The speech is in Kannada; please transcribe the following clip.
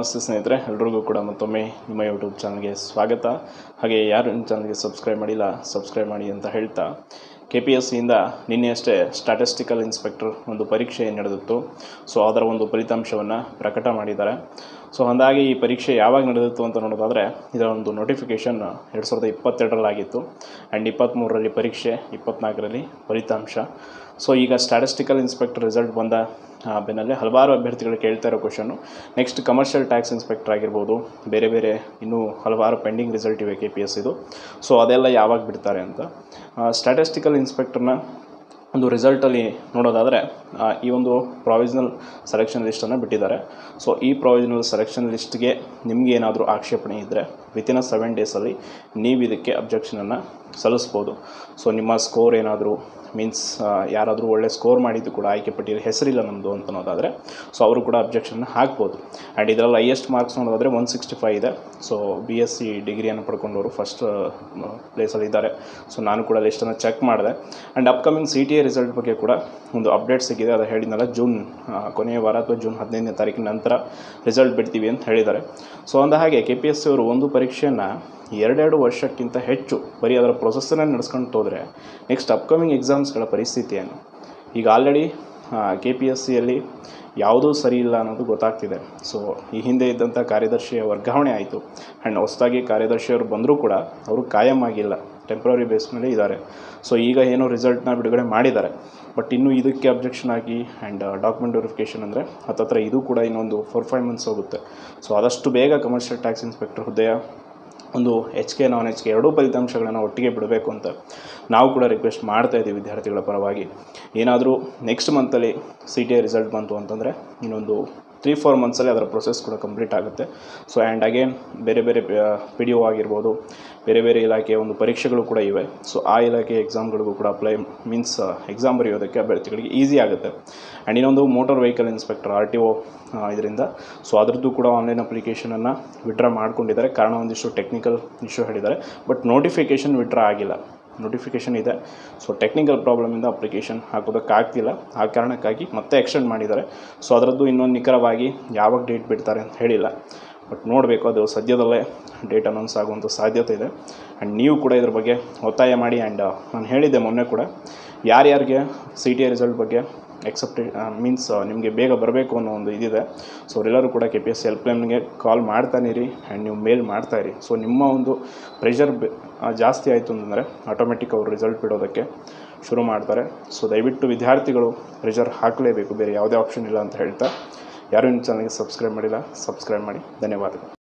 ನಮಸ್ತೆ ಸ್ನೇಹಿತರೆ ಎಲ್ರಿಗೂ ಕೂಡ ಮತ್ತೊಮ್ಮೆ ನಿಮ್ಮ ಯೂಟ್ಯೂಬ್ ಚಾನಲ್ಗೆ ಸ್ವಾಗತ ಹಾಗೆ ಯಾರು ನಿಮ್ಮ ಚಾನಲ್ಗೆ ಸಬ್ಸ್ಕ್ರೈಬ್ ಮಾಡಿಲ್ಲ ಸಬ್ಸ್ಕ್ರೈಬ್ ಮಾಡಿ ಅಂತ ಹೇಳ್ತಾ ಕೆ ಪಿ ಎಸ್ ಸಿಯಿಂದ ನಿನ್ನೆಯಷ್ಟೇ ಸ್ಟ್ಯಾಟಿಸ್ಟಿಕಲ್ ಇನ್ಸ್ಪೆಕ್ಟರ್ ಒಂದು ಪರೀಕ್ಷೆ ನಡೆದಿತ್ತು ಸೊ ಅದರ ಒಂದು ಫಲಿತಾಂಶವನ್ನು ಪ್ರಕಟ ಮಾಡಿದ್ದಾರೆ ಸೊ ಅಂದಾಗೆ ಈ ಪರೀಕ್ಷೆ ಯಾವಾಗ ನಡೆದಿತ್ತು ಅಂತ ನೋಡೋದಾದರೆ ಇದರ ಒಂದು ನೋಟಿಫಿಕೇಷನ್ ಎರಡು ಸಾವಿರದ ಇಪ್ಪತ್ತೆರಡರಲ್ಲಾಗಿತ್ತು ಆ್ಯಂಡ್ ಇಪ್ಪತ್ತ್ಮೂರರಲ್ಲಿ ಪರೀಕ್ಷೆ ಇಪ್ಪತ್ತ್ನಾಲ್ಕರಲ್ಲಿ ಫಲಿತಾಂಶ ಸೊ ಈಗ ಸ್ಟ್ಯಾಟಿಸ್ಟಿಕಲ್ ಇನ್ಸ್ಪೆಕ್ಟರ್ ರಿಸಲ್ಟ್ ಬಂದ ಆ, ಬೆನ್ನಲ್ಲೇ ಹಲವಾರು ಅಭ್ಯರ್ಥಿಗಳು ಕೇಳ್ತಾ ಇರೋ question next commercial tax inspector ಆಗಿರ್ಬೋದು ಬೇರೆ ಬೇರೆ ಇನ್ನೂ ಹಲವಾರು ಪೆಂಡಿಂಗ್ ರಿಸಲ್ಟ್ ಇವೆ ಕೆ ಪಿ ಎಸ್ ಇದು ಸೊ ಅದೆಲ್ಲ ಯಾವಾಗ ಬಿಡ್ತಾರೆ ಅಂತ ಸ್ಟ್ಯಾಟಿಸ್ಟಿಕಲ್ ಇನ್ಸ್ಪೆಕ್ಟರ್ನ ಒಂದು ರಿಸಲ್ಟಲ್ಲಿ ನೋಡೋದಾದರೆ ಆ, ಈ ಒಂದು ಪ್ರಾವಿಷನಲ್ ಸೆಲೆಕ್ಷನ್ ಲಿಸ್ಟನ್ನು ಬಿಟ್ಟಿದ್ದಾರೆ ಸೊ ಈ ಪ್ರಾವಿಷನಲ್ ಸೆಲೆಕ್ಷನ್ ಲಿಸ್ಟ್ಗೆ ನಿಮಗೆ ಏನಾದರೂ ಆಕ್ಷೇಪಣೆ ಇದ್ದರೆ ವಿತಿನ್ ಅ ಸೆವೆನ್ ಡೇಸಲ್ಲಿ ನೀವು ಇದಕ್ಕೆ ಅಬ್ಜೆಕ್ಷನನ್ನು ಸಲ್ಲಿಸ್ಬೋದು ಸೊ ನಿಮ್ಮ ಸ್ಕೋರ್ ಏನಾದರೂ ಮೀನ್ಸ್ ಯಾರಾದರೂ ಒಳ್ಳೆ ಸ್ಕೋರ್ ಮಾಡಿದ್ದು ಕೂಡ ಆಯ್ಕೆ ಪಟ್ಟಿಯಲ್ಲಿ ಹೆಸರಿಲ್ಲ ನಮ್ಮದು ಅಂತ ಅನ್ನೋದಾದರೆ ಸೊ ಅವರು ಕೂಡ ಅಬ್ಜೆಕ್ಷನ್ನ ಹಾಕ್ಬೋದು ಆ್ಯಂಡ್ ಇದರಲ್ಲಿ ಹೈಯೆಸ್ಟ್ ಮಾರ್ಕ್ಸ್ ನೋಡೋದಾದರೆ ಒನ್ ಸಿಕ್ಸ್ಟಿ ಫೈವ್ ಇದೆ ಸೊ ಬಿ ಎಸ್ ಸಿ ಡಿಗ್ರಿಯನ್ನು ಪಡ್ಕೊಂಡವರು ಫಸ್ಟ್ ಪ್ಲೇಸಲ್ಲಿ ಇದ್ದಾರೆ ಸೊ ನಾನು ಕೂಡ ಲಿಸ್ಟನ್ನು ಚೆಕ್ ಮಾಡಿದೆ and upcoming C T A result ಬಗ್ಗೆ ಕೂಡ ಒಂದು ಅಪ್ಡೇಟ್ ಸಿಕ್ಕಿದೆ ಅದು ಹೇಳಿದ್ನಲ್ಲ ಜೂನ್ ಆ, ಕೊನೆಯ ವಾರ ಅಥವಾ ಜೂನ್ ಹದಿನೈದನೇ ತಾರೀಕಿನ ನಂತರ ರಿಸಲ್ಟ್ ಬಿಡ್ತೀವಿ ಅಂತ ಹೇಳಿದ್ದಾರೆ ಸೊ ಅಂದ ಹಾಗೆ ಕೆ ಪಿ ಎಸ್ ಸಿ ಅವರು ಒಂದು ಪರೀಕ್ಷೆಯನ್ನು ಎರಡೆರಡು ವರ್ಷಕ್ಕಿಂತ ಹೆಚ್ಚು ಬರೀ ಅದರ ಪ್ರೊಸೆಸ್ಸನ್ನೇ ನಡೆಸ್ಕೊಂಡು ಹೋದರೆ ನೆಕ್ಸ್ಟ್ ಅಪ್ಕಮಿಂಗ್ ಎಕ್ಸಾಮ್ಸ್ಗಳ ಪರಿಸ್ಥಿತಿ ಏನು ಈಗ ಆಲ್ರೆಡಿ ಕೆ ಪಿ ಎಸ್ ಸಿಯಲ್ಲಿ ಯಾವುದೂ ಸರಿ ಇಲ್ಲ ಅನ್ನೋದು ಗೊತ್ತಾಗ್ತಿದೆ ಸೊ ಈ ಹಿಂದೆ ಇದ್ದಂಥ ಕಾರ್ಯದರ್ಶಿಯ ವರ್ಗಾವಣೆ ಆಯಿತು ಆ್ಯಂಡ್ ಹೊಸದಾಗಿ ಕಾರ್ಯದರ್ಶಿಯವರು ಬಂದರೂ ಕೂಡ ಅವರು ಕಾಯಂ ಆಗಿಲ್ಲ ಟೆಂಪ್ರರಿ ಬೇಸ್ ಮೇಲೆ ಇದ್ದಾರೆ ಸೊ ಈಗ ಏನೋ ರಿಸಲ್ಟ್ನ ಬಿಡುಗಡೆ ಮಾಡಿದ್ದಾರೆ ಬಟ್ ಇನ್ನೂ ಇದಕ್ಕೆ ಅಬ್ಜೆಕ್ಷನ್ ಆಗಿ ಆ್ಯಂಡ್ ಡಾಕ್ಯುಮೆಂಟ್ ವೆರಿಫಿಕೇಷನ್ ಅಂದರೆ ಹತ್ತತ್ರ ಇದು ಕೂಡ ಇನ್ನೊಂದು ಫೋರ್ ಫೈವ್ ಮಂತ್ಸ್ ಹೋಗುತ್ತೆ ಸೊ ಆದಷ್ಟು ಬೇಗ ಕಮರ್ಷಿಯಲ್ ಟ್ಯಾಕ್ಸ್ ಇನ್ಸ್ಪೆಕ್ಟರ್ ಹುದ್ದೆಯ ಒಂದು H K non H K ಎರಡೂ ಫಲಿತಾಂಶಗಳನ್ನು ಒಟ್ಟಿಗೆ ಬಿಡಬೇಕು ಅಂತ ನಾವು ಕೂಡ ರಿಕ್ವೆಸ್ಟ್ ಮಾಡ್ತಾ ಇದ್ದೀವಿ ವಿದ್ಯಾರ್ಥಿಗಳ ಪರವಾಗಿ ಏನಾದರೂ ನೆಕ್ಸ್ಟ್ ಮಂತಲ್ಲಿ ಸಿ ಟಿ ಐ ರಿಸಲ್ಟ್ ಬಂತು ಅಂತಂದರೆ ಇನ್ನೊಂದು ತ್ರೀ ಫೋರ್ ಮಂತ್ಸಲ್ಲಿ ಅದರ ಪ್ರೊಸೆಸ್ ಕೂಡ ಕಂಪ್ಲೀಟ್ ಆಗುತ್ತೆ ಸೊ ಆ್ಯಂಡ್ ಅಗೇನ್ ಬೇರೆ ಬೇರೆ ಪಿ ಡಿ ಒ ಆಗಿರ್ಬೋದು ಬೇರೆ ಬೇರೆ ಇಲಾಖೆಯ ಒಂದು ಪರೀಕ್ಷೆಗಳು ಕೂಡ ಇವೆ ಸೊ ಆ ಇಲಾಖೆ ಎಕ್ಸಾಮ್ಗಳಿಗೂ ಕೂಡ ಅಪ್ಲೈ ಮೀನ್ಸ್ ಎಕ್ಸಾಮ್ ಬರೆಯೋದಕ್ಕೆ ಅಭ್ಯರ್ಥಿಗಳಿಗೆ ಈಸಿ ಆಗುತ್ತೆ ಆ್ಯಂಡ್ ಇನ್ನೊಂದು motor vehicle inspector R T O ಇದರಿಂದ ಸೊ ಅದರದ್ದು ಕೂಡ ಆನ್ಲೈನ್ ಅಪ್ಲಿಕೇಶನನ್ನು ವಿಡ್ರಾ ಮಾಡ್ಕೊಂಡಿದ್ದಾರೆ ಕಾರಣ ಒಂದಿಷ್ಟು ಟೆಕ್ನಿಕಲ್ ಇಶ್ಯೂ ಹೇಳಿದ್ದಾರೆ ಬಟ್ ನೋಟಿಫಿಕೇಷನ್ ವಿಡ್ರಾ ಆಗಿಲ್ಲ ನೋಟಿಫಿಕೇಷನ್ ಇದೆ ಸೊ ಟೆಕ್ನಿಕಲ್ ಪ್ರಾಬ್ಲಮಿಂದ ಅಪ್ಲಿಕೇಶನ್ ಹಾಕೋದಕ್ಕಾಗ್ತಿಲ್ಲ ಆ ಕಾರಣಕ್ಕಾಗಿ ಮತ್ತೆ ಎಕ್ಸ್ಟೆಂಡ್ ಮಾಡಿದ್ದಾರೆ ಸೊ ಅದರದ್ದು ಇನ್ನೊಂದು ನಿಖರವಾಗಿ ಯಾವಾಗ ಡೇಟ್ ಬಿಡ್ತಾರೆ ಅಂತ ಹೇಳಿಲ್ಲ ಬಟ್ ನೋಡಬೇಕು ಅದು ಸದ್ಯದಲ್ಲೇ ಡೇಟ್ ಅನೌನ್ಸ್ ಆಗುವಂಥ ಸಾಧ್ಯತೆ ಇದೆ ಆ್ಯಂಡ್ ನೀವು ಕೂಡ ಇದ್ರ ಬಗ್ಗೆ ಒತ್ತಾಯ ಮಾಡಿ ಆ್ಯಂಡ್ ನಾನು ಹೇಳಿದ್ದೆ ಮೊನ್ನೆ ಕೂಡ ಯಾರ್ಯಾರಿಗೆ ಸಿ ಟಿ ಐ ರಿಸಲ್ಟ್ ಬಗ್ಗೆ ಎಕ್ಸೆಪ್ಟೆ ಮೀನ್ಸ್ ನಿಮಗೆ ಬೇಗ ಬರಬೇಕು ಅನ್ನೋ ಒಂದು ಇದಿದೆ ಸೊ ಅವರೆಲ್ಲರೂ ಕೂಡ ಕೆ ಪಿ ಎಸ್ ಹೆಲ್ಪ್ಲೈನ್ಗೆ ಕಾಲ್ ಮಾಡ್ತಾನಿರಿ ಆ್ಯಂಡ್ ನೀವು ಮೇಲ್ ಮಾಡ್ತಾಯಿರಿ ಸೊ ನಿಮ್ಮ ಒಂದು ಪ್ರೆಷರ್ ಜಾಸ್ತಿ ಆಯಿತು ಅಂತಂದರೆ ಆಟೋಮೆಟಿಕ್ ಅವರು ರಿಸಲ್ಟ್ ಬಿಡೋದಕ್ಕೆ ಶುರು ಮಾಡ್ತಾರೆ ಸೊ ದಯವಿಟ್ಟು ವಿದ್ಯಾರ್ಥಿಗಳು ಪ್ರೆಷರ್ ಹಾಕಲೇಬೇಕು ಬೇರೆ ಯಾವುದೇ ಆಪ್ಷನ್ ಇಲ್ಲ ಅಂತ ಹೇಳ್ತಾ ಯಾರು ನಿಮ್ಮ ಚಾನಲ್ಗೆ ಸಬ್ಸ್ಕ್ರೈಬ್ ಮಾಡಿಲ್ಲ ಸಬ್ಸ್ಕ್ರೈಬ್ ಮಾಡಿ ಧನ್ಯವಾದಗಳು